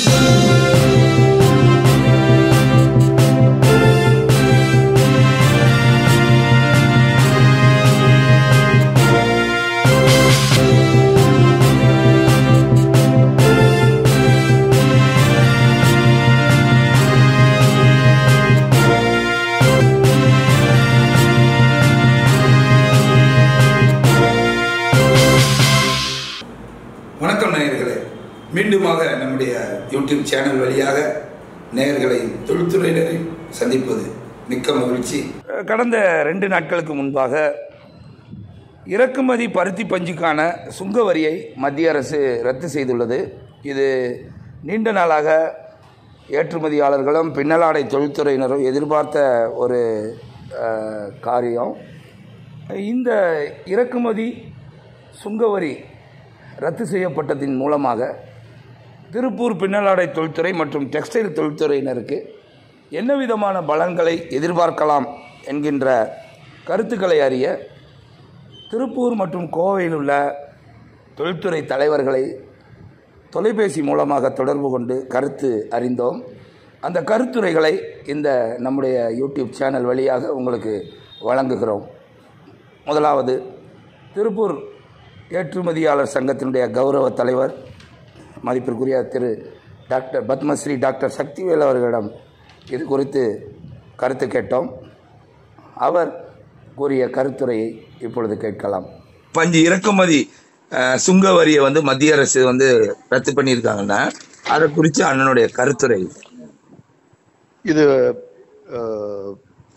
வணக்கம் நேயர்களே மீண்டுமாக நம்முடைய யூடியூப் சேனல் வழியாக நேயர்களை தொழில்துறையினரை சந்திப்பது மிக்க மகிழ்ச்சி கடந்த ரெண்டு நாட்களுக்கு முன்பாக இறக்குமதி பருத்தி பஞ்சுக்கான சுங்க வரியை மத்திய அரசு ரத்து செய்துள்ளது இது நீண்ட நாளாக ஏற்றுமதியாளர்களும் பின்னலாடை தொழில்துறையினரும் எதிர்பார்த்த ஒரு அஹ், காரியம் இந்த இறக்குமதி சுங்கவரி ரத்து செய்யப்பட்டதின் மூலமாக திருப்பூர் பின்னலாடை தொழில்துறை மற்றும் டெக்ஸ்டைல் தொழில்துறையினருக்கு என்ன விதமான பலன்களை எதிர்பார்க்கலாம் என்கின்ற கருத்துக்களை அறிய திருப்பூர் மற்றும் கோவையில் உள்ள தொழில்துறை தலைவர்களை தொலைபேசி மூலமாக தொடர்பு கொண்டு கருத்து அறிந்தோம் அந்த கருத்துரைகளை இந்த நம்முடைய யூடியூப் சேனல் வழியாக உங்களுக்கு வழங்குகிறோம் முதலாவது திருப்பூர் ஏற்றுமதியாளர் சங்கத்தினுடைய கௌரவ தலைவர் மதிப்பிற்குரிய திரு டாக்டர் பத்மஸ்ரீ டாக்டர் சக்திவேல் அவர்களிடம் இது குறித்து கருத்து கேட்டோம் அவர் கூறிய கருத்துரையை இப்பொழுது கேட்கலாம் பஞ்சு இறக்குமதி அஹ், சுங்க வரியை வந்து மத்திய அரசு வந்து ரத்து பண்ணியிருக்காங்கன்னா அதை குறித்து அண்ணனுடைய கருத்துரை இது அஹ்,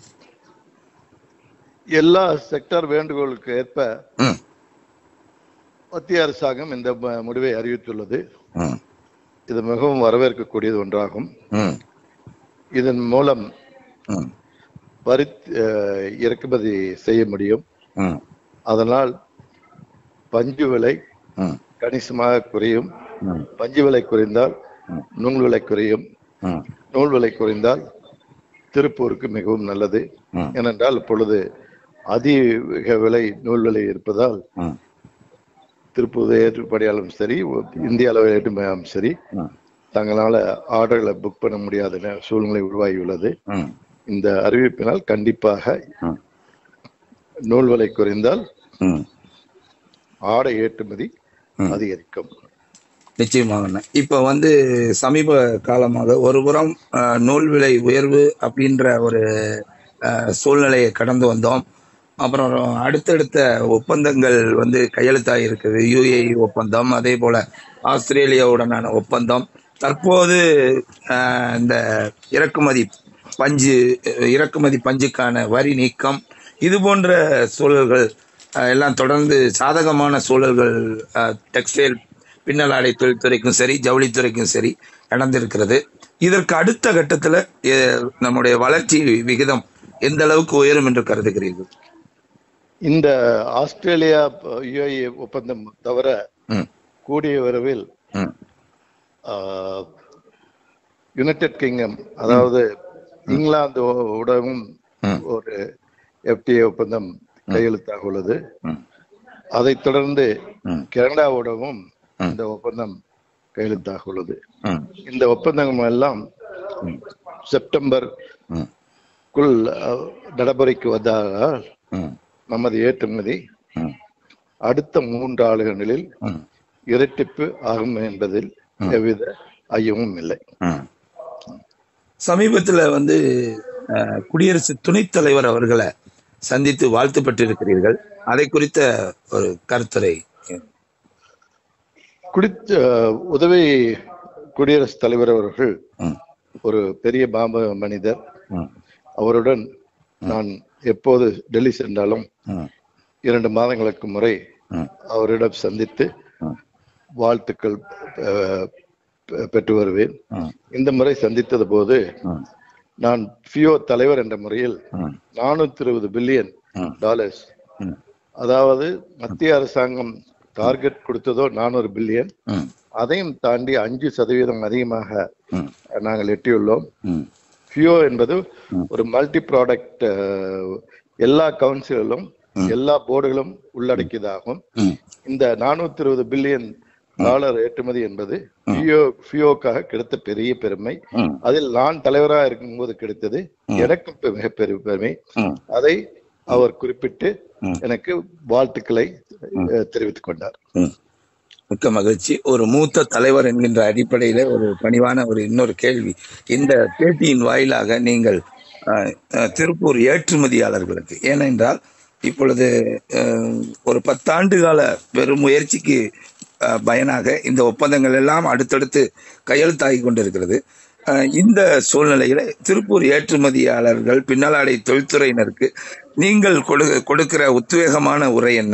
எல்லா செக்டார் வேண்டுகோளுக்கு ஏற்ப ம் மத்திய அரசாங்கம் இந்த ம- முடிவை அறிவித்துள்ளது ம் இது மிகவும் வரவேற்கக்கூடியது ஒன்றாகும் ம் இதன் மூலம் ம் பருத்தி அஹ், இறக்குமதி செய்ய முடியும் ம் அதனால் பஞ்சு விலை ம் கணிசமாக குறையும் ம் பஞ்சு விலை குறைந்தால் ம். நூல் விலை குறையும் ம் நூல் விலை குறைந்தால் திருப்பூருக்கு மிகவும் நல்லது ம். ஏனென்றால் இப்பொழுது அதிக விலை நூல் விலை இருப்பதால் ம் திருப்பூர் ஏற்றுப்படியாலும் சரி இந்திய அளவில் ஏற்றுமதியாலும் சரி ம் தங்களால ஆர்டர்களை புக் பண்ண முடியாத நே- சூழ்நிலை உருவாகியுள்ளது ம் இந்த அறிவிப்பினால் கண்டிப்பாக ம். நூல் விலை குறைந்தால் ம் ஆடை ஏற்றுமதி ம். அதிகரிக்கும் நிச்சயமாக இப்போ வந்து சமீப காலமாக ஒருபுறம் அஹ், நூல் விலை உயர்வு அப்படின்ற ஒரு அஹ், சூழ்நிலையை கடந்து வந்தோம் அப்புறம் அடுத்தடுத்த ஒப்பந்தங்கள் வந்து கையெழுத்தாகி இருக்குது யுஏஇ ஒப்பந்தம் அதே போல ஆஸ்திரேலியாவுடனான ஒப்பந்தம் தற்போது அஹ், இந்த இறக்குமதி பஞ்சு அஹ், இறக்குமதி பஞ்சுக்கான வரி நீக்கம் இது போன்ற சூழல்கள் அஹ், எல்லாம் தொடர்ந்து சாதகமான சூழல்கள் டெக்ஸ்டைல் பின்னலாடை தொழில்துறைக்கும் சரி ஜவுளித்துறைக்கும் சரி நடந்திருக்கிறது இதற்கு அடுத்த கட்டத்தில் நம்முடைய வளர்ச்சி விகிதம் எந்த அளவுக்கு உயரும் என்று கருதுகிறீர்கள் இந்த ஆஸ்திரேலியா யுஏஇ ஒப்பந்தம் தவிர ம், கூடிய விரைவில் ம், யுனைடெட் கிங்டம் அதாவது இங்கிலாந்து உடனும் ம். ஒரு எஃப்டிஏ ஒப்பந்தம் கையெழுத்தாக உள்ளது ம், அதைத் தொடர்ந்து ம், கனடாவுடனும் இந்த ஒப்பந்தம் கையெழுத்தாக உள்ளது ம், இந்த ஒப்பந்தங்கள் எல்லாம் ம், செப்டம்பர் ம், குள் அஹ், நடைமுறைக்கு வந்தால் ம், நமது ஏற்றுமதி ம், அடுத்த மூன்று ஆண்டுகளில் ம், இரட்டிப்பு ஆகும் என்பதில் எவ்வித ஐயமும் இல்லை ம். சமீபத்தில் வந்து அஹ், குடியரசு துணைத் தலைவர் அவர்களை சந்தித்து வாழ்த்து பெற்றிருக்கிறீர்கள் அதை குறித்த ஒரு கருத்துரை குடித்த உதவி குடியரசுத் தலைவர் அவர்கள் ம், ஒரு பெரிய பாம்ப மனிதர் ம், அவருடன் நான் எப்போது டெல்லி சென்றாலும் ம், இரண்டு மாதங்களுக்கு முறை ம், அவரிடம் சந்தித்து ம், வாழ்த்துக்கள் அஹ், பெ- பெற்று வருவேன் ம், இந்த முறை சந்தித்தது போது ம், நான் ஃபியோ தலைவர் என்ற முறையில் ம், நானூத்தி இருபது பில்லியன் ம், டாலர்ஸ் ம், அதாவது மத்திய அரசாங்கம் டார்கெட் கொடுத்ததோ நானூறு பில்லியன் ம், அதையும் தாண்டி அஞ்சு சதவீதம் அதிகமாக ம், நாங்கள் எட்டியுள்ளோம் ம், ஃபியோ என்பது ஒரு மல்டி ப்ராடக்ட் எல்லா கவுன்சிலும் எல்லா போர்டுகளும் உள்ளடக்கியதாகும் ம், இந்த நானூத்தி இருபது பில்லியன் டாலர் ஏற்றுமதி என்பது ஃபியோ ஃபியோக்காக கிடைத்த பெரிய பெருமை ம், அதில் நான் தலைவராக இருக்கும்போது கிடைத்தது எனக்கும் பெ- மிகப்பெரிய பெருமை ம். அதை அவர் குறிப்பிட்டு ம். எனக்கு வாழ்த்துக்களை அஹ், தெரிவித்துக் கொண்டார் ம். மிக்க மகிழ்ச்சி ஒரு மூத்த தலைவர் என்கின்ற அடிப்படையில ஒரு பணிவான ஒரு இன்னொரு கேள்வி இந்த பேட்டியின் வாயிலாக நீங்கள் அஹ், அஹ், திருப்பூர் ஏற்றுமதியாளர்களுக்கு ஏனென்றால் இப்பொழுது அஹ், ஒரு பத்தாண்டு கால பெரும் முயற்சிக்கு அஹ், பயனாக இந்த ஒப்பந்தங்கள் எல்லாம் அடுத்தடுத்து கையெழுத்தாகி கொண்டிருக்கிறது அஹ், இந்த சூழ்நிலையில திருப்பூர் ஏற்றுமதியாளர்கள் பின்னலாடை தொழில்துறையினருக்கு நீங்கள் கொடு கொடுக்கிற உத்வேகமான உரை என்ன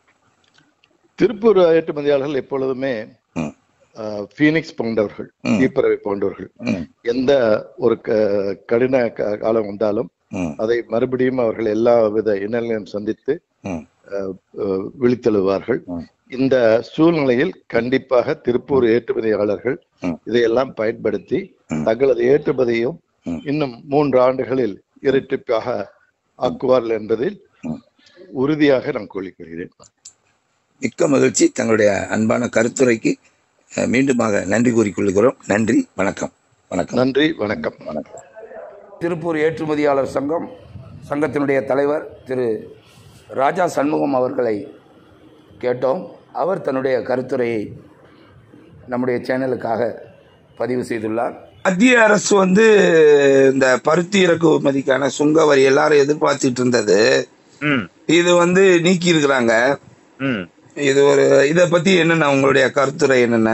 திருப்பூர் ஏற்றுமதியாளர்கள் எப்பொழுதுமே ம், ஃபீனிக்ஸ் போன்றவர்கள் ம். தீப்பறவை போன்றவர்கள் ம், எந்த ஒரு க- கடின க- காலம் வந்தாலும் ம், அதை மறுபடியும் அவர்கள் எல்லா வித இன்னல்களையும் சந்தித்து ம், அஹ், அஹ், விழித்தெழுவார்கள் ம். இந்த சூழ்நிலையில் கண்டிப்பாக திருப்பூர் ஏற்றுமதியாளர்கள் ம். இதையெல்லாம் பயன்படுத்தி ம். தங்களது ஏற்றுமதியும் ம். இன்னும் மூன்று ஆண்டுகளில் இரட்டிப்பாக ஆக்குவார்கள் என்பதில் ம். உறுதியாக நான் கூறிக்கொள்கிறேன் மிக்க மகிழ்ச்சி தங்களுடைய அன்பான கருத்துரைக்கு அஹ், மீண்டுமாக நன்றி கூறிக்கொள்கிறோம் நன்றி வணக்கம் வணக்கம் நன்றி வணக்கம் வணக்கம் திருப்பூர் ஏற்றுமதியாளர் சங்கம் சங்கத்தினுடைய தலைவர் திரு ராஜா சண்முகம் அவர்களை கேட்டோம் அவர் தன்னுடைய கருத்துரையை நம்முடைய சேனலுக்காக பதிவு செய்துள்ளார் மத்திய அரசு வந்து இந்த பருத்தி இறக்குமதிக்கான சுங்க வரி எல்லாரும் எதிர்பார்த்துட்டு இருந்தது ம் இது வந்து நீக்கி இருக்கிறாங்க ம் இது ஒரு இத பத்தி என்னென்ன உங்களுடைய கருத்துரை என்னென்ன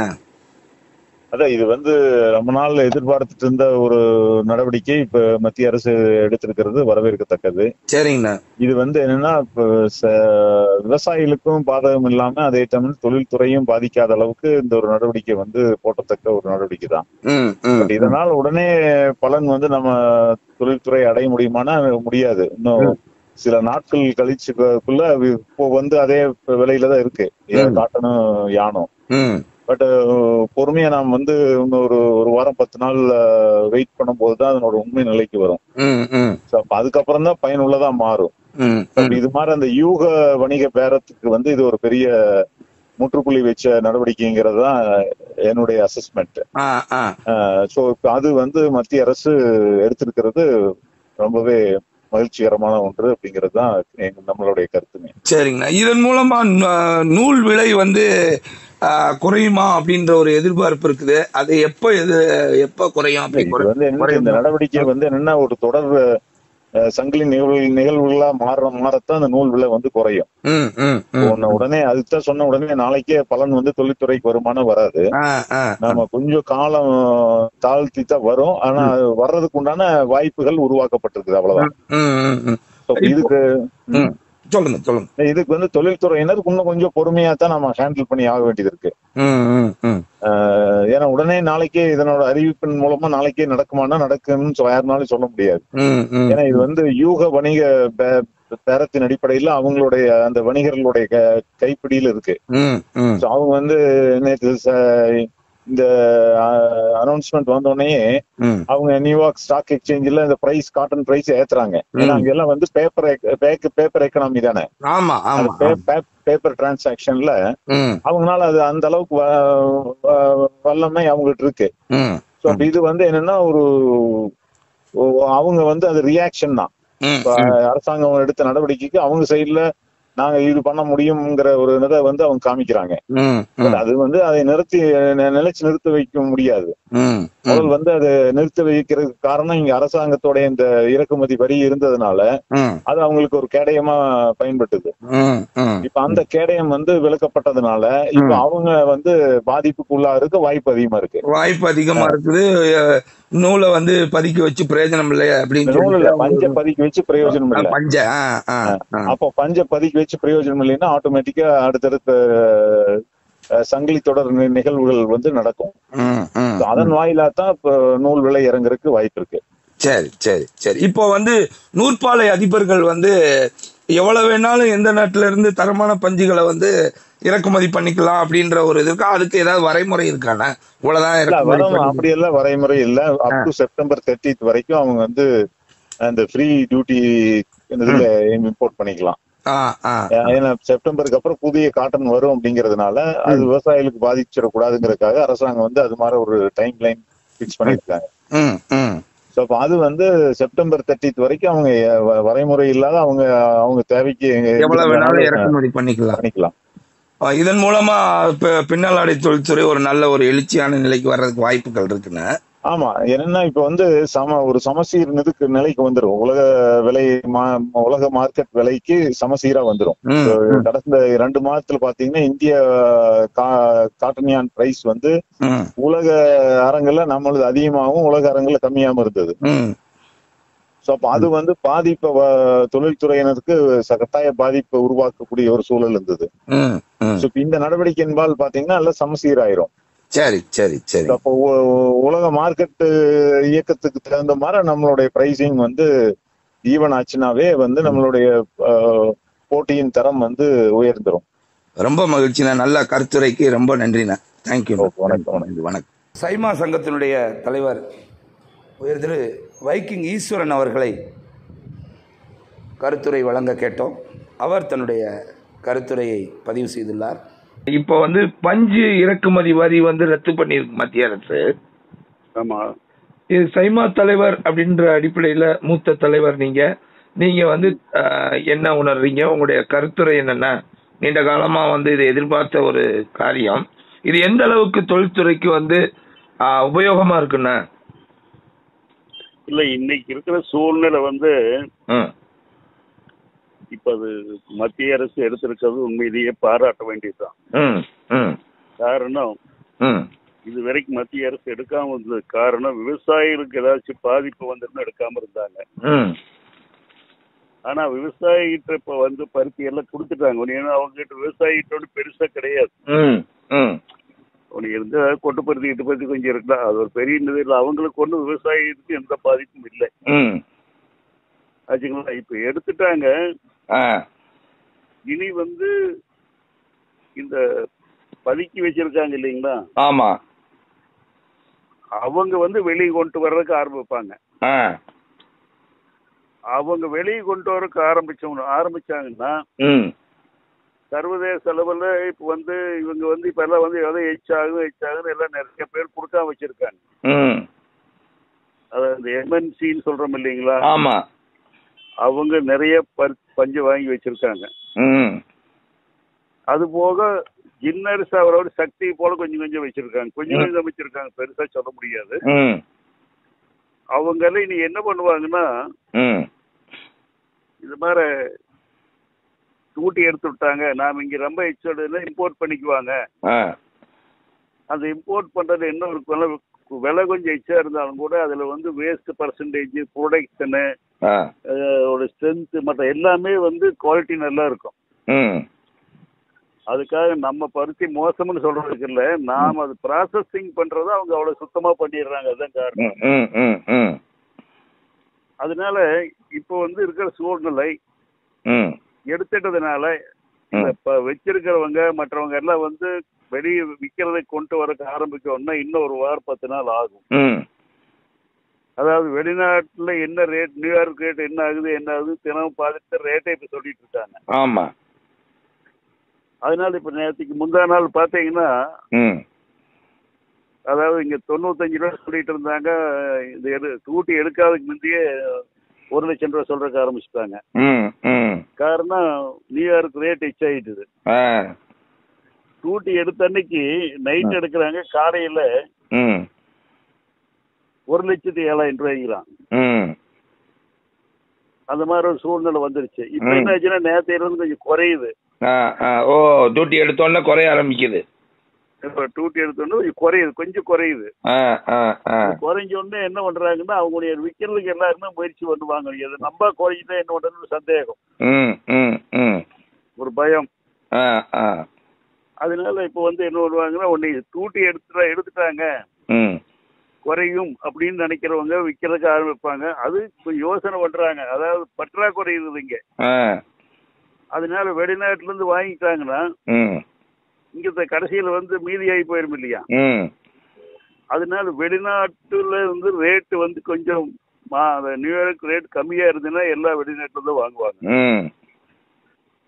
அதான் இது வந்து ரொம்ப நாள் எதிர்பார்த்துட்டு இருந்த ஒரு நடவடிக்கை இப்ப மத்திய அரசு எடுத்திருக்கிறது வரவேற்கத்தக்கது சரிங்கண்ணா இது வந்து என்னன்னா இப்ப ச- விவசாயிகளுக்கும் பாதகம் இல்லாம அதே டைம் தொழில்துறையும் பாதிக்காத அளவுக்கு இந்த ஒரு நடவடிக்கை வந்து போட்டத்தக்க ஒரு நடவடிக்கை தான் ம் ம் பட் இதனால் உடனே பலன் வந்து நம்ம தொழில்துறை அடைய முடியுமானா முடியாது இன்னும் சில நாட்கள் கழிச்சுக்குள்ள இப்போ வந்து அதே விலையில தான் இருக்கு ம். காட்டனும் யானும் ம் பட் பொறுமையா நாம் வந்து இன்னும் ஒரு ஒரு வாரம் பத்து நாள் வெயிட் பண்ணும்போது தான் அதனோட உண்மை நிலைக்கு வரும் ம் ம் So, அப்ப அதுக்கப்புறம் தான் பயனுள்ளதா மாறும் ம் அப்ப இது மாதிரி அந்த யூக வணிக பேரத்துக்கு வந்து இது ஒரு பெரிய முற்றுப்புள்ளி வச்ச நடவடிக்கைங்கிறது தான் என்னுடைய அசஸ்மெண்ட் ஆ ஆ ஸோ இப்போ அது வந்து மத்திய அரசு எடுத்திருக்கிறது ரொம்பவே மகிழ்ச்சிகரமான ஒன்று அப்படிங்கிறது தான் எங்க- நம்மளுடைய கருத்துமே சரிங்கண்ணா இதன் மூலமா ந- நூல் விலை வந்து ஆ, குறையுமா அப்படின்ற ஒரு எதிர்பார்ப்பு இருக்குது அது எப்ப இது எப்ப குறையும் அப்படி இது குறை- வந்து என்ன இந்த குறையும் நடவடிக்கை வந்து என்னன்னா ஒரு தொடர் அஹ், சங்கிலி நிகழ்வு நிகழ்வுகளா மாற மாறத்தான் அந்த நூல் விலை வந்து குறையும் ம் ம் ம். உடனே- உடனே அதுதான் சொன்ன உடனே நாளைக்கே பலன் வந்து தொழில்துறைக்கு வருமானம் வராது ஆ ஆ நாம கொஞ்சம் காலம் தாழ்த்தி தான் வரும் ஆனா அது வர்றதுக்கு உண்டான வாய்ப்புகள் உருவாக்கப்பட்டிருக்குது அவ்வளவுதான் ம் ம் ம் So, இதுக்கு ம். சொல்லுங்க சொல்லுங்க இதுக்கு வந்து தொழில்துறையினர் இன்னும் கொஞ்சம் பொறுமையா தான் நம்ம ஹேண்டில் பண்ணி ஆக வேண்டியது இருக்கு ம் ம் ம் அஹ் ஏன்னா உடனே நாளைக்கே இதனோட அறிவிப்பின் மூலமா நாளைக்கே நடக்குமானா நடக்கும்னு சொ- யாருனாலும் சொல்ல முடியாது ம் ம் ஏன்னா இது வந்து யூக வணிக பே- பேரத்தின் அடிப்படையில அவங்களுடைய அந்த வணிகர்களுடைய க- கைப்பிடியில இருக்கு ம் ம் So, அவங்க வந்து நேற்று ச- இந்த அனௌன்ஸ்மெண்ட் வந்தோடனே ம் அவங்க நியூயார்க் ஸ்டாக் எக்ஸ்சேஞ்சில் இந்த பிரைஸ் காட்டன் பிரைஸ் ஏத்துறாங்க ஏன்னா ம். அங்கெல்லாம் வந்து பேப்பர் பேப்பர் எக்கனாமி தானே ஆமா ஆமா பேப்பர் டிரான்சாக்ஷன்ல ம் அவங்களால அது அந்த அளவுக்கு வ- வ- வல்லமை அவங்ககிட்ட இருக்கு ம் ஸோ அப்ப இது வந்து என்னன்னா ஒரு ஒ- அவங்க வந்து அது ரியாக்ஷன் தான் ம் இப்ப அரசாங்கம் எடுத்த நடவடிக்கைக்கு அவங்க சைடுல நாங்க இது பண்ண முடியுங்கிற ஒரு இதை வந்து அவங்க காமிக்கிறாங்க ம் But ம் அது வந்து அதை நிறுத்தி நி- நிலைச்சு நிறுத்த வைக்க முடியாது ம் முதல் வந்து அதை நிறுத்த வைக்கிறதுக்கு காரணம் இங்க அரசாங்கத்தோட இந்த இறக்குமதி வரி இருந்ததுனால ம் அது அவங்களுக்கு ஒரு கேடயமா பயன்பட்டது ம் ம் இப்ப அந்த கேடயம் வந்து விலக்கப்பட்டதுனால இப்ப அவங்க வந்து பாதிப்புக்கு உள்ளாருக்கு வாய்ப்பு அதிகமா இருக்கு வாய்ப்பு அதிகமா இருக்குது அஹ், நூலை வந்து பதுக்கி வச்சு பிரயோஜனம் இல்லை இந்த அப்படின்னு நூல்ல சொல்லிட்டு பஞ்ச பதுக்கி வச்சு பிரயோஜனம் அவங்க- இல்லை பஞ்ச ஆ ஆ ஆ. அப்போ பஞ்ச பதுக்கி வச்சு பிரயோஜனம் இல்லைன்னா ஆட்டோமேட்டிக்கா அடுத்தடுத்த அஹ், சங்கிலி தொடர் நி- நிகழ்வுகள் வந்து நடக்கும் ம் ம் So, அதன் வாயிலா தான் இப்ப நூல் விலை இறங்குறதுக்கு வாய்ப்பு இருக்கு சரி சரி சரி இப்போ வந்து நூற்பாலை அதிபர்கள் வந்து எவ்வளவு வேணாலும் எந்த நாட்டுல இருந்து தரமான பஞ்சுகளை வந்து இறக்குமதி பண்ணிக்கலாம் அப்படின்ற ஒரு இது இருக்கா அதுக்கு ஏதாவது வரைமுறை இருக்காண்ணா இவ்வளவுதான் இல்ல இறக்குமதி வரும் பண்ணி- அப்படி எல்லாம் வரைமுறை இல்ல அப் டு செப்டம்பர் தேர்ட்டித் வரைக்கும் அவங்க வந்து அந்த ஃப்ரீ டியூட்டி இதுல இம்போர்ட் பண்ணிக்கலாம் ஆ ஆ ஏன்னா செப்டம்பருக்கு அப்புறம் புதிய காட்டன் வரும் அப்படிங்கறதுனால அது விவசாயிகளுக்கு பாதிச்சிடக்கூடாதுங்கிறதுக்காக அரசாங்கம் வந்து அது மாதிரி ஒரு டைம் லைன் பிக்ஸ் பண்ணிருக்காங்க ம் ம் ஸோ அப்போ அது வந்து செப்டம்பர் தேர்ட்டித் வரைக்கும் அவங்க வ- வரைமுறை இல்லாத அவங்க அவங்க தேவைக்கு எவ்வளவு வேணாலும் இறக்குமதி பண்ணிக்கலாம் பண்ணிக்கலாம் ஆ, இதன் மூலமா பி- பின்னலாடை தொழில்துறை ஒரு நல்ல ஒரு எழுச்சியான நிலைக்கு வர்றதுக்கு வாய்ப்புகள் இருக்குன்னு ஆமா என்னன்னா இப்ப வந்து சம ஒரு சமசீர் நிதுக்கு நிலைக்கு வந்துரும் உலக விலை மா- உலக மார்க்கெட் விலைக்கு சமசீரா வந்துரும் ம், ம், கடந்த இரண்டு மாதத்துல பாத்தீங்கன்னா இந்திய கா- காட்டனியான் பிரைஸ் வந்து ம், உலக அரங்குல நம்மளது அதிகமாகவும் உலக அரங்குல கம்மியாகவும் இருந்தது ம், சோ அப்ப அது வந்து பாதிப்பை வ- தொழில்துறையினருக்கு ச- கட்டாய பாதிப்பை உருவாக்கக்கூடிய ஒரு சூழல் இருந்தது ம், ம். சோ இப்ப இந்த நடவடிக்கையின்பால் பாத்தீங்கன்னா எல்லாம் சமசீராயிரும் சரி சரி சரி அப்போ உ- உலக மார்க்கெட் இயக்கத்துக்கு தகுந்த மாதிரி நம்மளுடைய பிரைசிங் வந்து ஈவன் ஆச்சுனாவே வந்து நம்மளுடைய அஹ், போட்டியின் தரம் வந்து உயர்ந்துரும் ரொம்ப மகிழ்ச்சிண்ணா நல்ல கருத்துரைக்கு ரொம்ப நன்றிண்ணா தேங்க்யூ ஓகே, வணக்கம், வணக்கம். வணக்கம் சைமா சங்கத்தினுடைய தலைவர் உயர் திரு வைக்கிங் ஈஸ்வரன் அவர்களை கருத்துரை வழங்க கேட்டோம் அவர் தன்னுடைய கருத்துரையை பதிவு செய்துள்ளார் இப்போ வந்து பஞ்சு இறக்குமதி வரி வந்து ரத்து பண்ணியிருக்கு மத்திய அரசு ஆமா இது சைமா தலைவர் அப்படின்ற அடிப்படையில் மூத்த தலைவர் நீங்க நீங்க வந்து அஹ், என்ன உணர்றீங்க உங்களுடைய கருத்துரை என்னென்ன நீண்ட காலமா வந்து இதை எதிர்பார்த்த ஒரு காரியம் இது எந்த அளவுக்கு தொழில்துறைக்கு வந்து அஹ், உபயோகமா இருக்குண்ணா இல்ல இன்னைக்கு இருக்கிற சூழ்நிலை வந்து ம் இப்ப அது மத்திய அரசு எடுத்திருக்கிறது உண்மையிலேயே பாராட்ட வேண்டியதுதான் ம் ம் காரணம் ம் இது வரைக்கும் மத்திய அரசு எடுக்காம இருந்தது காரணம் விவசாயிகளுக்கு ஏதாச்சும் பாதிப்பு வந்துருன்னு எடுக்காம இருந்தாங்க ம் ஆனா விவசாயிகிட்ட இப்ப வந்து பருத்தி எல்லாம் கொடுத்துட்டாங்க ஏன்னா அவங்க கிட்ட விவசாயிகிட்ட ஒண்ணும் பெருசா கிடையாது ம் ம் உனக்கு இருந்து கொட்டு பருத்தி இட்டு பருத்தி கொஞ்சம் இருக்கலாம் அது ஒரு பெரிய இது இல்லை அவங்களுக்கு ஒன்றும் விவசாயத்துக்கு எந்த பாதிப்பும் இல்லை ம் ஆச்சுங்களா இப்ப எடுத்துட்டாங்க ஆ இனி வந்து இந்த பதுக்கி வச்சிருக்காங்க இல்லைங்களா ஆமா அவங்க வந்து வெளியே கொண்டு வர்றதுக்கு ஆரம்பிப்பாங்க ஆ அவங்க வெளியே கொண்டு வரக்கு ஆரம்பிச்சவங்க ஆரம்பிச்சாங்கன்னா ம் சர்வதேச அளவில் இப்போ வந்து இவங்க வந்து இப்போ எல்லாம் வந்து எதோ எச் ஆகும் எச் ஆகுன்னு எல்லாம் நிறைய பேர் கொடுக்காம வச்சிருக்காங்க ம் அதாவது இந்த எம்என்சின்னு சொல்றோம் இல்லைங்களா ஆமா அவங்க நிறைய பர் பஞ்சு வாங்கி வச்சிருக்காங்க ம் அது போக ஜின்னர்ஸ் அவரோட சக்தி போல கொஞ்சம் கொஞ்சம் வச்சிருக்காங்க கொஞ்சம் கொஞ்சம் வச்சிருக்காங்க பெருசா சொல்ல முடியாது ம் அவங்க இனி என்ன பண்ணுவாங்கன்னா ம் இது மாதிரி டூட்டி எடுத்து விட்டாங்க நாம இங்க ரொம்ப எச்சோட இம்போர்ட் பண்ணிக்குவாங்க ஆ அந்த இம்போர்ட் பண்றது என்ன ஒரு விலை விலை கொஞ்சம் எச்சா இருந்தாலும் கூட அதுல வந்து வேஸ்ட் பர்சன்டேஜ் ப்ரொடக்ஷனு ஆ ஒரு ஸ்ட்ரென்த் மற்ற எல்லாமே வந்து குவாலிட்டி நல்லா இருக்கும் ம் அதுக்காக நம்ம பருத்தி மோசம்னு சொல்றதுக்கு இல்ல நாம அது ப்ராசஸிங் பண்றத அவங்க அவ்வளவு சுத்தமா பண்ணிடுறாங்க அதுதான் காரணம் ம் ம் ம் ம் அதனால இப்போ வந்து இருக்கிற சூழ்நிலை ம் எடுத்துட்டதுனால இந்த இப்ப வச்சிருக்கிறவங்க மற்றவங்க எல்லாம் வந்து வெளியே விற்கிறதை கொண்டு வரக்கு ஆரம்பிக்கணும்னா இன்னும் ஒரு வாரம் பத்து நாள் ஆகும் ம் அதாவது வெளிநாட்டுல என்ன ரேட் நியூயார்க் ரேட் என்ன ஆகுது என்ன ஆகுது தினமும் பார்த்துட்டு ரேட்டை இப்ப சொல்லிட்டு இருக்காங்க ஆமா அதனால இப்ப நேற்றுக்கு முந்தா நாள் பாத்தீங்கன்னா ம் அதாவது இங்க தொண்ணூத்தஞ்சு ரூபா சொல்லிட்டு இருந்தாங்க இந்த எடு டூட்டி எடுக்காததுக்கு முந்தையே ஒரு லட்சம் ரூபா சொல்றதுக்கு ஆரம்பிச்சுட்டாங்க ம் ம் காரணம் நியூயார்க் ரேட் எச் ஆயிட்டுது ஆ டூட்டி எடுத்த அன்னைக்கு நைட் எடுக்கிறாங்க காலையில ம் ஒரு லட்சத்தி ஏழாயிரம் ரூபாய்ங்கிறான் ம் அந்த மாதிரி ஒரு சூழ்நிலை வந்துருச்சு இப்ப ம். என்ன ஆச்சுன்னா நேற்று இருந்து கொஞ்சம் குறையுது ஆ ஆ ஓ டியூட்டி எடுத்தோன்னே குறைய ஆரம்பிக்குது இப்ப டூட்டி எடுத்தோன்னு கொஞ்சம் குறையுது கொஞ்சம் குறையுது ஆ ஆ ஆ குறைஞ்ச உடனே என்ன பண்றாங்கன்னா அவங்களுடைய விற்கிறதுக்கு எல்லாருமே முயற்சி பண்ணுவாங்க இது நம்ம குறைஞ்சிட்டா என்ன பண்றதுன்னு சந்தேகம் ம் ம் ம் ஒரு பயம் ஆ ஆ அதனால இப்போ வந்து என்ன பண்ணுவாங்கன்னா உன்னை டூட்டி எடுத்துட்டா எடுத்துட்டாங்க ம் குறையும் அப்படின்னு நினைக்கிறவங்க விற்கிறதுக்கு ஆரம்பிப்பாங்க அது கொஞ்சம் யோசனை பண்றாங்க அதாவது பற்றாக்குறை இருக்குது இங்க ஆ அதனால வெளிநாட்டுல இருந்து வாங்கிட்டாங்கன்னா ம் இங்க கடைசியில வந்து மீதியாகி போயிரும் இல்லையா ம் அதனால வெளிநாட்டுல இருந்து ரேட்டு வந்து கொஞ்சம் மா- அந்த நியூயார்க் ரேட் கம்மியா இருந்ததுன்னா எல்லா வெளிநாட்டுல தான் வாங்குவாங்க ம்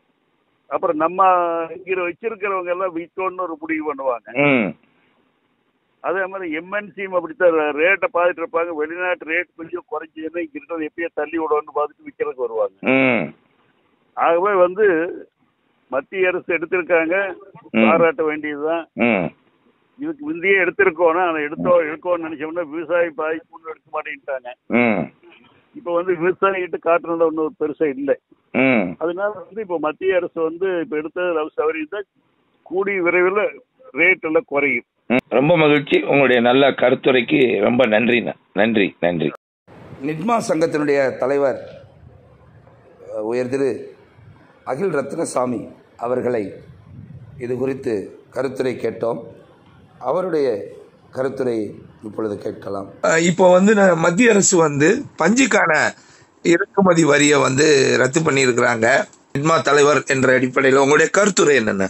அப்புறம் நம்ம இங்க வச்சிருக்கிறவங்க எல்லாம் விற்கணும்னு ஒரு முடிவு பண்ணுவாங்க ம் அதே மாதிரி எம்என்சியும் அப்படித்தான் ரேட்டை பார்த்துட்டு இருப்பாங்க வெளிநாட்டு ரேட் கொஞ்சம் குறைஞ்சதுன்னா இங்க இருக்கிறது எப்படியோ தள்ளி விடணும்னு பார்த்துட்டு விற்கிறதுக்கு வருவாங்க ம் ஆகவே வந்து மத்திய அரசு எடுத்திருக்காங்க ம். பாராட்ட வேண்டியதுதான் ம் இதுக்கு முந்தையே எடுத்திருக்கோம் அதை எடுத்தோம் எடுக்கோம்னு நினைச்சோம்னா விவசாயி பாதிப்புன்னு எடுக்க மாட்டேன்ட்டாங்க ம் இப்போ வந்து விவசாயிகிட்ட காட்டுறதுல ஒன்றும் பெருசா இல்லை ம் அதனால வந்து இப்போ மத்திய அரசு வந்து இப்போ எடுத்தது லவ் சவரி தான் கூடிய விரைவில் ரேட் எல்லாம் குறையும் ம். ரொம்ப மகிழ்ச்சி உங்களுடைய நல்ல கருத்துரைக்கு ரொம்ப நன்றிண்ணா நன்றி நன்றி நிட்மா சங்கத்தினுடைய தலைவர் அஹ், உயர் திரு அகில் ரத்னசாமி அவர்களை இது குறித்து கருத்துரை கேட்டோம் அவருடைய கருத்துரை இப்பொழுது கேட்கலாம் இப்போ வந்து ந- மத்திய அரசு வந்து பஞ்சுக்கான இறக்குமதி வரியை வந்து ரத்து பண்ணியிருக்கிறாங்க நிட்மா தலைவர் என்ற அடிப்படையில் உங்களுடைய கருத்துரை என்னென்ன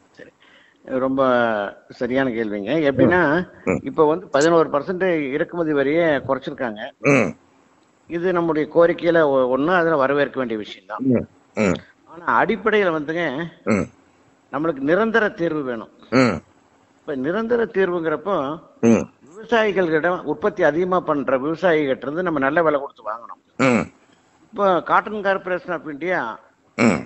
ரொம்ப சரியான கேள்விங்க எப்படின்னா இப்ப வந்து பதினோரு பர்சன்ட் இறக்குமதி வரியை குறைச்சிருக்காங்க ம் இது நம்முடைய கோரிக்கையில ஒ- ஒண்ணு அதுல வரவேற்க வேண்டிய விஷயம் தான் ம் ம் ஆனா அடிப்படையில வந்துங்க ம் நம்மளுக்கு நிரந்தர தீர்வு வேணும் ம் இப்ப நிரந்தர தீர்வுங்கிறப்போ ம் விவசாயிகளிடம் உற்பத்தி அதிகமா பண்ற விவசாயிகிட்ட இருந்து நம்ம நல்ல விலை கொடுத்து வாங்கணும் ம் இப்போ காட்டன் கார்பரேஷன் ஆஃப் இந்தியா ம்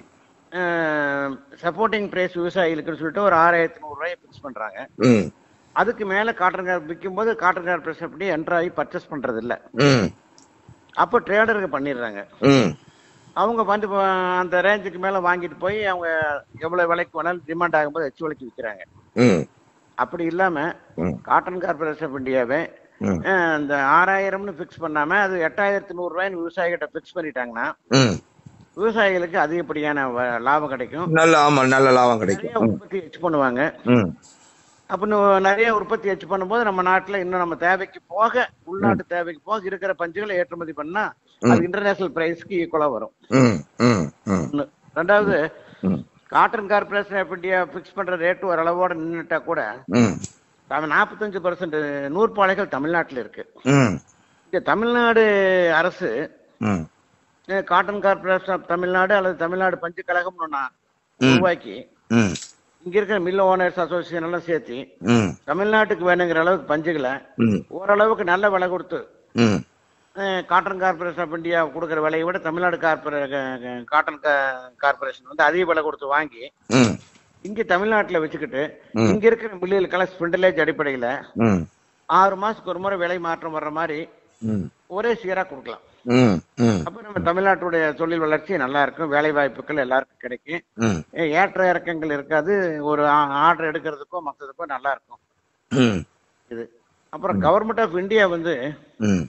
சப்போர்ட்டிங் பிரைஸ் விவசாயிகளுக்குன்னு சொல்லிட்டு ஒரு ஆறாயிரத்தி நூறுரூவாயை ஃபிக்ஸ் பண்றாங்க ம் அதுக்கு மேல காட்டன் கார் விற்கும்போது காட்டன் கார்பரேஷன் அப்படி என்ட்ராகி பர்ச்சேஸ் பண்றது இல்ல ம் அப்போ ட்ரேடருக்கு பண்ணிடுறாங்க ம் அவங்க வந்து இப்போ அந்த ரேஞ்சுக்கு மேல வாங்கிட்டு போய் அவங்க எவ்வளவு விலைக்கு வேணாலும் டிமாண்ட் ஆகும்போது எச்சு விலைக்கு விற்கிறாங்க ம் அப்படி இல்லாம ம் காட்டன் கார்பரேஷன் ஆஃப் இந்தியாவே ம் அஹ், இந்த ஆறாயிரம்னு ஃபிக்ஸ் பண்ணாம அது எட்டாயிரத்தி நூறுரூவாய்னு விவசாயிகிட்ட ஃபிக்ஸ் பண்ணிட்டாங்கன்னா ம் விவசாயிகளுக்கு அதிகப்படியான வ- லாபம் கிடைக்கும் நல்ல ஆமாம் நல்ல லாபம் நிறைய கிடைக்கும் உற்பத்தி எச்சு பண்ணுவாங்க ம் அப்ப இன்னும் நிறைய உற்பத்தி எச்சு பண்ணும்போது நம்ம நாட்டுல இன்னும் நம்ம தேவைக்கு போக உள்நாட்டு தேவைக்கு போக இருக்கிற பஞ்சுகளை ஏற்றுமதி பண்ணா அது இன்டர்நேஷனல் பிரைஸ்க்கு ஈக்குவலா வரும் ம் ம் ம் ஒண்ணு. ரெண்டாவது ம் cotton corporation of India fix பண்ற ரேட் ஒரு அளவோட நின்றுட்டா கூட ம் நம்ம நாற்பத்தஞ்சு பர்சன்ட் நூற்பாலைகள் தமிழ்நாட்டுல இருக்கு ம் இங்க தமிழ்நாடு அரசு ம் uh, cotton corporation of Tamil Nadu அல்லது தமிழ்நாடு பஞ்சு கழகம்னு ஒண்ணு உருவாக்கி ம் இங்க இருக்கிற மில் ஓனர்ஸ் அசோசியேஷன் எல்லாம் சேர்த்து ம் தமிழ்நாட்டுக்கு வேணுங்கிற அளவுக்கு பஞ்சுகளை ம் ஓரளவுக்கு நல்ல விலை கொடுத்து ம் uh, cotton corporation of India கொடுக்குற விலையை விட தமிழ்நாடு கார்பரே க- க- காட்டன் கா- கார்பரேஷன் வந்து அதிக விலை கொடுத்து வாங்கி ம் இங்க தமிழ்நாட்டுல வச்சுக்கிட்டு இங்க இருக்கிற மில்லுகளுக்கெல்லாம் ஸ்பிண்டலேஜ் அடிப்படையில ம் ஆறு மாசத்துக்கு ஒரு முறை விலை மாற்றம் வர்ற மாதிரி ம் ஒரே சீரா கொடுக்கலாம் ம் ம் அப்ப நம்ம தமிழ்நாட்டுடைய தொழில் வளர்ச்சி நல்லா இருக்கும் வேலை வாய்ப்புகள் எல்லாருக்கும் கிடைக்கும் ம் ஏ- ஏற்ற இறக்கங்கள் இருக்காது ஒரு ஆர்டர் எடுக்கிறதுக்கோ மற்றதுக்கோ நல்லா இருக்கும் ம் இது அப்புறம் கவர்மெண்ட் ஆஃப் இந்தியா வந்து ம்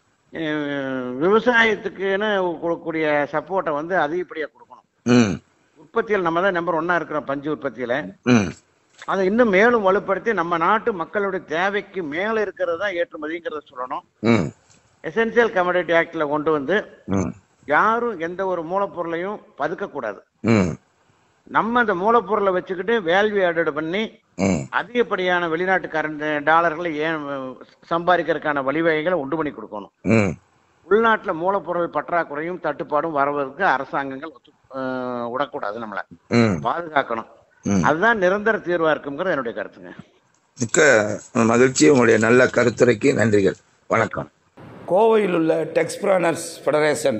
அஹ், விவசாயத்துக்குன்னு கொடுக்கக்கூடிய சப்போர்ட்டை வந்து அதிகப்படியா கொடுக்கணும் ம் உற்பத்தியில் நம்ம தான் நம்பர் ஒன்னா இருக்கிறோம் பஞ்சு உற்பத்தியில ம் அதை இன்னும் மேலும் வலுப்படுத்தி நம்ம நாட்டு மக்களுடைய தேவைக்கு மேல இருக்கிறது தான் ஏற்றுமதிங்கிறத சொல்லணும் ம் எசென்சியல் கமோடிட்டி ஆக்ட்ல கொண்டு வந்து ம் யாரும் எந்த ஒரு மூலப்பொருளையும் பதுக்கக்கூடாது ம் நம்ம அந்த மூலப்பொருளை வச்சுக்கிட்டு வேல்யூ ஆடட் பண்ணி ம் அதிகப்படியான வெளிநாட்டு கரண்ட் டாலர்களை ஏன் சம்பாதிக்கிறதுக்கான வழிவகைகளை உண்டு பண்ணி கொடுக்கணும் ம் உள்நாட்டுல மூலப்பொருள் பற்றாக்குறையும் தட்டுப்பாடும் வரவதற்கு அரசாங்கங்கள் ஒத்து அஹ், விடக்கூடாது நம்மள ம் பாதுகாக்கணும் ம். அதுதான் நிரந்தர தீர்வா இருக்குங்கிறது என்னுடைய கருத்துங்க மிக்க மகிழ்ச்சி உங்களுடைய நல்ல கருத்துரைக்கு நன்றிகள் வணக்கம் கோவையில் உள்ள டெக்ஸ்பிரானர்ஸ் ஃபெடரேஷன்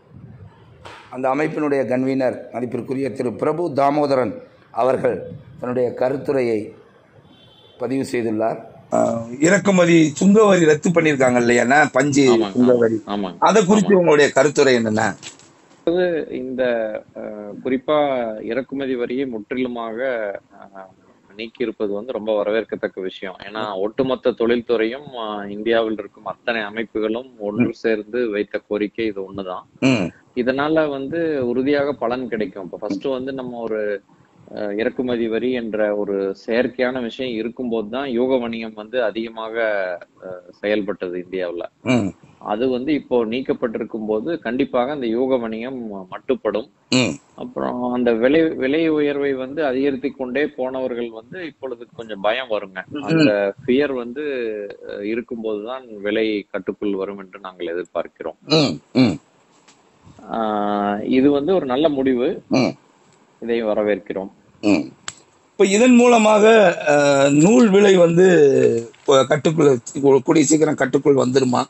அந்த அமைப்பினுடைய கன்வீனர் மதிப்பிற்குரிய திரு பிரபு தாமோதரன் அவர்கள் தன்னுடைய கருத்துரையை பதிவு செய்துள்ளார் ஆஹ், இறக்குமதி சுங்க வரி ரத்து பண்ணியிருக்காங்க இல்லையா பஞ்சு ஆமாங்க, சுங்க வரி ஆமாங்க அதை குறித்து உங்களுடைய கருத்துரை என்னென்ன இந்த அஹ், குறிப்பா இறக்குமதி வரியை முற்றிலுமாக அஹ், நீக்கியிருப்பது வந்து ரொம்ப வரவேற்கத்தக்க விஷயம் ஏன்னா ஒட்டுமொத்த தொழில்துறையும் அஹ், இந்தியாவில் இருக்கும் அத்தனை அமைப்புகளும் ஒன்று சேர்ந்து வைத்த கோரிக்கை இது ஒண்ணுதான் ம் இதனால வந்து உறுதியாக பலன் கிடைக்கும் இப்போ ஃபர்ஸ்ட் வந்து நம்ம ஒரு அஹ், இறக்குமதி வரி என்ற ஒரு செயற்கையான விஷயம் இருக்கும்போது தான் யோக வணிகம் வந்து அதிகமாக அஹ், செயல்பட்டது இந்தியாவுல ம் அது வந்து இப்போ நீக்கப்பட்டிருக்கும் போது கண்டிப்பாக அந்த யோக வணிகம் மட்டுப்படும் ம் அப்புறம் அந்த விலை விலை உயர்வை வந்து அதிகரித்து கொண்டே போனவர்கள் வந்து இப்பொழுது கொஞ்சம் பயம் வருங்க அந்த ஃபியர் வந்து அஹ், இருக்கும்போதுதான் விலை கட்டுக்குள் வரும் என்று நாங்கள் எதிர்பார்க்கிறோம் ம் ம் ஆஹ் இது வந்து ஒரு நல்ல முடிவு ம் இதை வரவேற்கிறோம் ம். இப்ப இதன் மூலமாக அஹ், நூல் விலை வந்து இப்ப கட்டுக்குள் கூடிய சீக்கிரம் கட்டுக்குள் வந்துருமா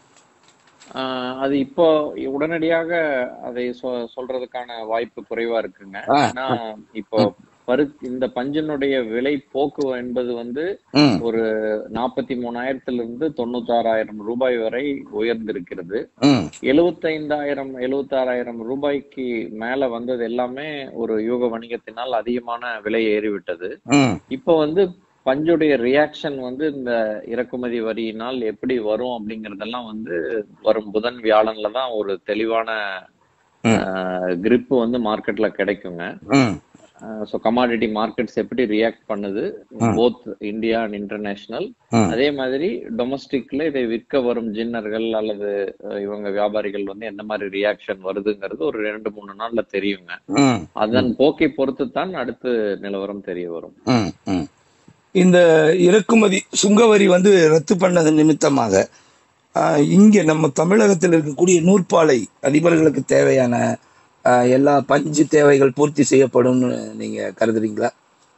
ஆஹ் அது இப்போ உடனடியாக அதை சொ- சொல்றதுக்கான வாய்ப்பு குறைவா இருக்குங்க ஆ, ஏன்னா இப்போ பரு இந்த பஞ்சினுடைய விலை போக்கு என்பது வந்து ம், ஒரு நாற்பத்தி மூணாயிரத்துல இருந்து தொண்ணூத்தாறாயிரம் ரூபாய் வரை உயர்ந்திருக்கிறது ம், எழுபத்தைந்தாயிரம் எழுபத்தாறாயிரம் ரூபாய்க்கு மேல வந்தது எல்லாமே ஒரு யூக வணிகத்தினால் அதிகமான விலை ஏறிவிட்டது ம், இப்போ வந்து பஞ்சுடைய ரியாக்ஷன் வந்து இந்த இறக்குமதி வரியினால் எப்படி வரும் அப்படிங்கறதெல்லாம் வந்து வரும் புதன் வியாழன்ல தான் ஒரு தெளிவான ம். grip வந்து மார்க்கெட்ல கிடைக்குங்க ம், ஸோ கமாடிட்டி மார்க்கெட்ஸ் எப்படி ரியாக்ட் பண்ணுது ம். போத் இந்தியா அண்ட் இன்டர்நேஷனல் ம். அதே மாதிரி டொமஸ்டிக்ல இதை விற்க வரும் ஜின்னர்கள் அல்லது அஹ், இவங்க வியாபாரிகள் வந்து எந்த மாதிரி ரியாக்ஷன் வருதுங்கிறது ஒரு ரெண்டு மூணு நாள்ல தெரியுங்க ம், அதன் போக்கை பொறுத்து தான் அடுத்து நிலவரம் தெரிய வரும் ம், ம். இந்த இறக்குமதி சுங்கவரி வந்து ரத்து பண்ணது நிமித்தமாக ஆஹ், இங்க நம்ம தமிழகத்தில் இருக்கக்கூடிய நூற்பாலை அதிபர்களுக்கு தேவையான ஆஹ், எல்லா பஞ்சு தேவைகள் பூர்த்தி செய்யப்படும்னு நீங்க கருதுறீங்களா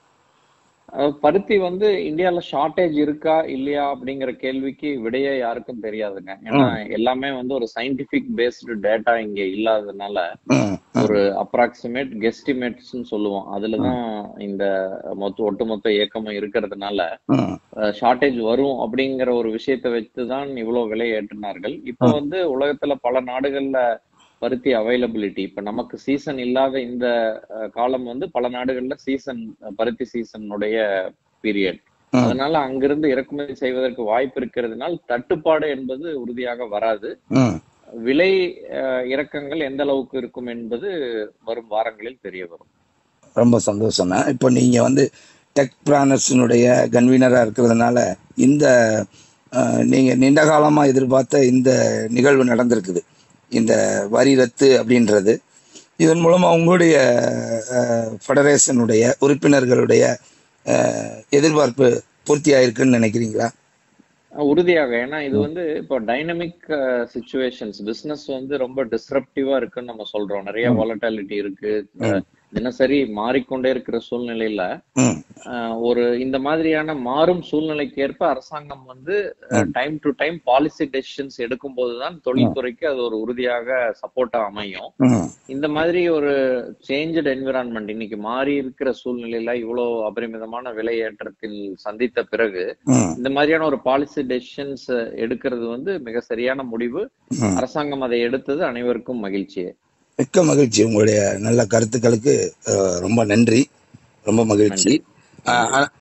அஹ் பருத்தி வந்து இந்தியால ஷார்ட்டேஜ் இருக்கா இல்லையா அப்படிங்கிற கேள்விக்கு விடையே யாருக்கும் தெரியாதுங்க ஏன்னா எல்லாமே வந்து ஒரு சயின்டிபிக் பேஸ்டு டேட்டா இங்க இல்லாததுனால ம், ம், ஒரு அப்ராக்சிமேட் கெஸ்டிமேட்ஸ் சொல்லுவோம் அதுலதான் இந்த மொத்த ஒட்டுமொத்த இயக்கமும் இருக்கிறதுனால ம், ஷார்ட்டேஜ் வரும் அப்படிங்கிற ஒரு விஷயத்தை வச்சுதான் இவ்வளவு விலை ஏற்றினார்கள் இப்போ வந்து உலகத்துல பல நாடுகள்ல பருத்தி அவைலபிலிட்டி இப்ப நமக்கு சீசன் இல்லாத இந்த அஹ், காலம் வந்து பல நாடுகள்ல சீசன் பருத்தி சீசனுடைய பீரியட் ம். அதனால அங்கிருந்து இறக்குமதி செய்வதற்கு வாய்ப்பு இருக்கிறதுனால் தட்டுப்பாடு என்பது உறுதியாக வராது ம். விலை அஹ், இறக்கங்கள் எந்த அளவுக்கு இருக்கும் என்பது வரும் வாரங்களில் தெரிய வரும் ரொம்ப சந்தோஷம்ண்ணா இப்போ நீங்க வந்து டெக் பிரானர்ஸினுடைய கன்வீனரா இருக்கிறதுனால இந்த ஆஹ், நீங்க நீண்ட காலமா எதிர்பார்த்த இந்த நிகழ்வு நடந்திருக்குது இந்த வரி ரத்து அப்படின்றது இதன் மூலமா உங்களுடைய ஃபெடரேஷனுடைய உறுப்பினர்களுடைய ஆஹ், எதிர்பார்ப்பு பூர்த்தி ஆயிருக்குன்னு நினைக்கிறீங்களா அஹ் உறுதியாக ஏன்னா இது வந்து இப்போ டைனமிக் சுச்சுவேஷன்ஸ் பிசினஸ் வந்து ரொம்ப டிஸ்ரப்டிவா இருக்குன்னு நம்ம சொல்றோம் நிறைய வாலட்டாலிட்டி இருக்கு அஹ் தினசரி மாறிக்கொண்டே இருக்கிற சூழ்நிலையில ம் அஹ் ஒரு இந்த மாதிரியான மாறும் சூழ்நிலைக்கு ஏற்ப அரசாங்கம் வந்து time to time policy decisions எடுக்கும் போதுதான் தொழில்துறைக்கு அது ஒரு உறுதியாக சப்போர்ட்டா அமையும் ம் இந்த மாதிரி ஒரு சேஞ்சட் என்விரான்மெண்ட் இன்னைக்கு மாறி இருக்கிற சூழ்நிலையில இவ்வளவு அபரிமிதமான விலை ஏற்றத்தில் சந்தித்த பிறகு ம் இந்த மாதிரியான ஒரு பாலிசி டெசிஷன்ஸ் எடுக்கிறது வந்து மிக சரியான முடிவு ம் அரசாங்கம் அதை எடுத்தது அனைவருக்கும் மகிழ்ச்சியே மிக்க மகிழ்ச்சி உங்களுடைய நல்ல கருத்துக்களுக்கு அஹ், ரொம்ப நன்றி ரொம்ப மகிழ்ச்சி நன்றி அஹ், ஆனா-